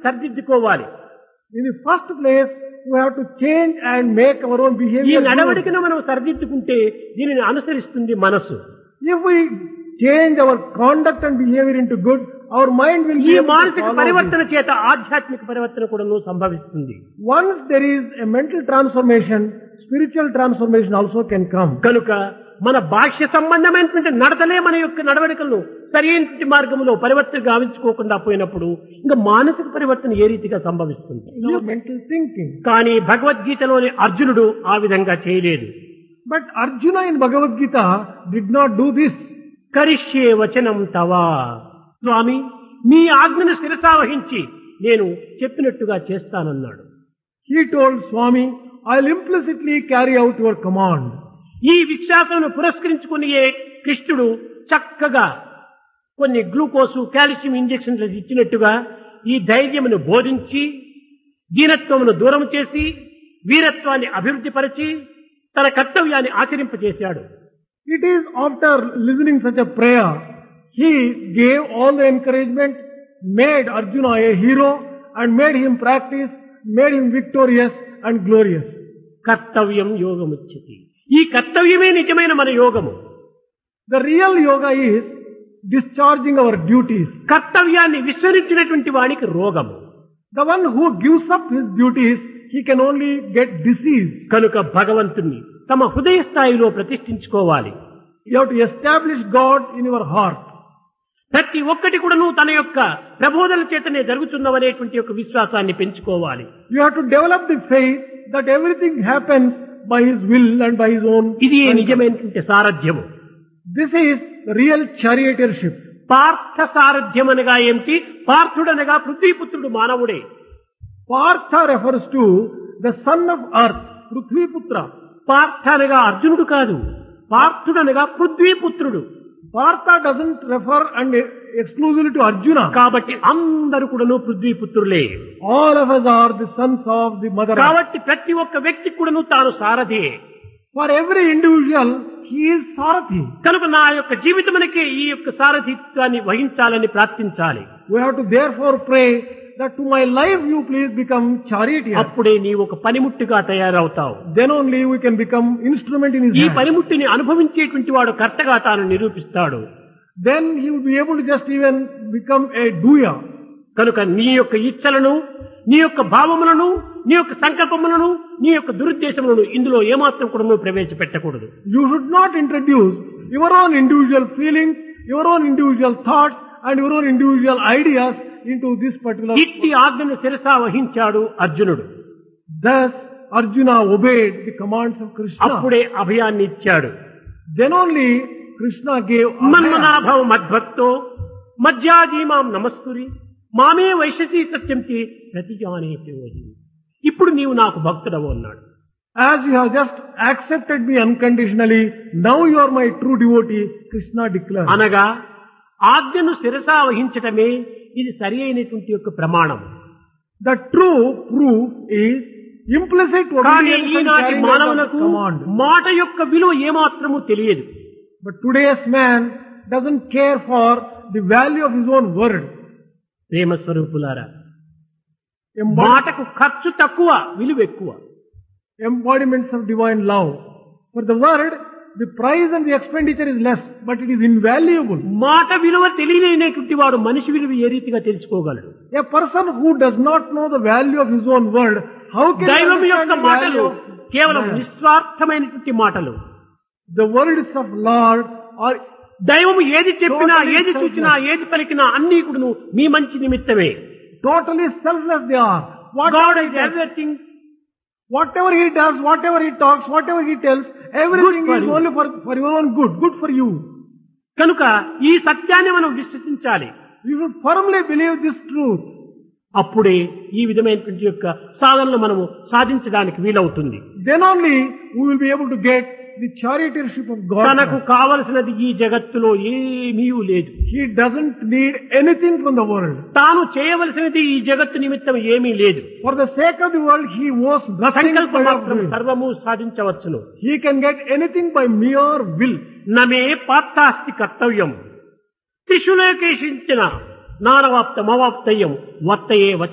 సరిదిద్దుకోవాలి In the first place, we have to change and make our own ఈ behavior. good. నడవడికను మనం సరిదిద్దుకుంటే దీనిని అనుసరిస్తుంది మనసు If we change our conduct and behavior into good, our mind will ఈ be able to మానసిక follow పరివర్తన చేత ఆధ్యాత్మిక పరివర్తన కూడా సంభవిస్తుంది this. Once there is a mental transformation, spiritual transformation also can come. కనుక మన బాహ్య సంబంధమైనటువంటి నడతలే మన యొక్క నడవడికలను సరైనటువంటి మార్గంలో పరివర్తన గావించుకోకుండా పోయినప్పుడు ఇంకా మానసిక పరివర్తన ఏ రీతిగా సంభవిస్తుంది In our mental thinking. కానీ భగవద్గీతలోని అర్జునుడు ఆ విధంగా చేయలేదు But Arjuna in Bhagavad Gita did not do this. కరిష్యే వచనం తవా స్వామి మీ ఆజ్ఞను శిరసావహించి నేను చెప్పినట్టుగా చేస్తానన్నాడు He told Swami, I'll implicitly carry out your command. ఈ విశ్వాసమును పురస్కరించుకుని కృష్ణుడు చక్కగా కొన్ని గ్లూకోసు కాల్షియం ఇంజెక్షన్లు ఇచ్చినట్టుగా ఈ ధైర్యమును బోధించి దీనత్వమును దూరం చేసి వీరత్వాన్ని అభివృద్ధిపరిచి తన కర్తవ్యాన్ని ఆచరింపజేశాడు It is after listening such a prayer, he gave all the encouragement, made Arjuna a hero, and made him practice, made him victorious and glorious. కర్తవ్యం యోగముచ్యతి ఈ కర్తవ్యమే నిజమైన మన యోగము The real yoga is discharging our duties. కర్తవ్యాన్ని విస్మరించినటువంటి వానికి రోగము The one who gives up his duties, he can only get disease. కనుక భగవంతుణ్ణి తమ హృదయ స్థాయిలో ప్రతిష్ఠించుకోవాలి You have to establish God in your heart. ప్రతి ఒక్కటి కూడాను తన యొక్క ప్రబోధన చేతనే జరుగుతున్నవనేటువంటి యొక్క విశ్వాసాన్ని పెంచుకోవాలి You have to develop the faith that everything happens by his will and by his own. ఇది నిజమైనటువంటి సారథ్యము This is real charioteership. Partha సారథ్యం అనగా ఏమిటి పార్థుడనగా పృథ్వీపుత్రుడు మానవుడే Partha refers to the son of earth, Prithviputra. Partha అనగా అర్జునుడు కాదు పార్థుడనగా పృథ్వీపుత్రుడు Partha doesn't refer and exclusively to Arjuna. కాబట్టి అందరూ కూడాను పృథ్వీపుత్రులే All of us are the sons of the mother earth. కాబట్టి ప్రతి ఒక్క వ్యక్తి కూడాను తాను సారథే For every individual, he is Sarathi. కనుక నా యొక్క జీవితమునకే ఈ యొక్క సారథిత్వాన్ని వహించాలని ప్రార్థించాలి We have to therefore pray that to my life you please become charioteer. అప్పుడే నీ ఒక పనిముట్టుగా తయారవుతావు Then only we can become instrument in his ఈ hand. పనిముట్టిని అనుభవించేటువంటి వాడు కర్తగా తాను నిరూపిస్తాడు Then he will be able to just even become a doer. కనుక నీ యొక్క ఇచ్చలను నీ యొక్క భావములను నీ యొక్క సంకల్పములను నీ యొక్క దురుద్దేశములను ఇందులో ఏమాత్రం కూడా నువ్వు ప్రవేశపెట్టకూడదు You should not introduce your own individual feelings, your own individual thoughts, and your own individual ideas into this particular. ఇట్టి ఆజ్ఞను శిరసా వహించాడు అర్జునుడు Thus, Arjuna obeyed the commands of Krishna. అప్పుడే అభయాన్ని ఇచ్చాడు Then only Krishna gave Abhaya. మన్మనాభవ మద్భక్తో మధ్యాజీమాం నమస్కురి మామే వైశసి సత్యంకి ప్రతిజానే ప్రయోజనం ఇప్పుడు నీవు నాకు భక్తుడవు అన్నాడు As you have just accepted me unconditionally, now you are my true devotee, Krishna declared. అనగా ఆజ్ఞను శిరసా వహించటమే ఇది సరి అయినటువంటి యొక్క ప్రమాణం The true proof is implicit కానీ obedience and ఈనాటి carrying out of the మానవులకు command. మాట యొక్క విలువ ఏమాత్రము తెలియదు But today's man doesn't care for the value of his own word. ప్రేమ స్వరూపులారా Embod- మాటకు ఖర్చు తక్కువ విలువ ఎక్కువ embodiments of divine love. For the word, the price and the expenditure is less, but it is invaluable. మాట విలువ తెలియలేనటువంటి వాడు మనిషి విలువ ఏ రీతిగా తెలుసుకోగలడు A person who does not know the value of his own word, how can he దైవం understand యొక్క the మాటలు value? కేవలం నిస్వార్థమైనటువంటి మాటలు The words of Lord are దైవం ఏది చెప్పినా Totally ఏది చూచినా ఏది పలికినా అన్ని కూడా మీ మంచి నిమిత్తమే totally selfless they are. God Whatever is he does, everything whatever he does, whatever he talks, whatever he tells, everything for is you. only for, for your own good, good for you. కనుక ఈ సత్యాన్ని మనం విశ్వసించాలి You should firmly believe this truth. అప్పుడే ఈ విధమైనటువంటి యొక్క సాధనలు మనము సాధించడానికి వీలవుతుంది Then only we will be able to get the charioteership of God. తనకు కావలసినది ఈ జగత్తులో ఏమీ లేదు He doesn't need anything from the world. తాను చేయవలసినది ఈ జగత్తు నిమిత్తం ఏమీ లేదు For the sake of the world, he was nothing సంకల్ప but of మాత్రం will. సర్వము సాధించవచ్చును He can get anything by mere will. నమే పాత్తాస్తి కర్తవ్యం త్రిశులేకేషించిన నానవాప్త మవాప్తయ్యం వర్తయే